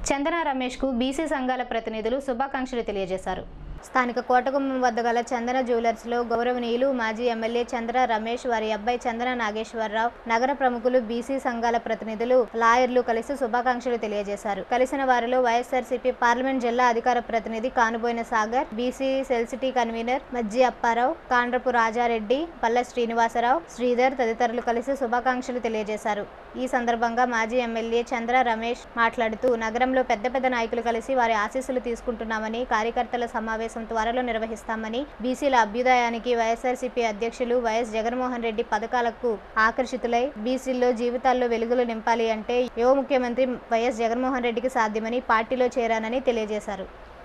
చందన రమేష్కు BC సంఘాల ప్రతినిధులు శుభాకాంక్షలు తెలియజేశారు స్థానిక కోటగుమ్మం వద్ద గల చందన జ్యువెలర్స్లో గౌరవనీయులు మాజీ ఎమ్మెల్యే చంద్ర రమేష్ వారి అబ్బాయి చందన నాగేశ్వరరావు నగర ప్రముఖులు బీసీ సంఘాల ప్రతినిధులు లాయర్లు కలిసి శుభాకాంక్షలు తెలియజేశారు కలిసిన వారిలో వైఎస్ఆర్సీపీ పార్లమెంట్ జిల్లా అధికార ప్రతినిధి కానుబోయిన సాగర్ బీసీ సెల్సిటీ కన్వీనర్ మజ్జి అప్పారావు కాండ్రపు రాజారెడ్డి పల్లె శ్రీనివాసరావు శ్రీధర్ తదితరులు కలిసి శుభాకాంక్షలు తెలియజేశారు ఈ సందర్భంగా మాజీ ఎమ్మెల్యే చంద్ర రమేష్ మాట్లాడుతూ నగరంలో పెద్ద పెద్ద నాయకులు కలిసి వారి ఆశీస్సులు తీసుకుంటున్నామని కార్యకర్తల సమావేశం త్వరలో నిర్వహిస్తామని బీసీల అభ్యుదయానికి వైఎస్ఆర్సీపీ అధ్యక్షులు వైఎస్ జగన్మోహన్ రెడ్డి పథకాలకు ఆకర్షితులై బీసీల్లో జీవితాల్లో వెలుగులు నింపాలి అంటే యువ ముఖ్యమంత్రి వైఎస్ జగన్మోహన్ రెడ్డికి సాధ్యమని పార్టీలో చేరానని తెలియజేశారు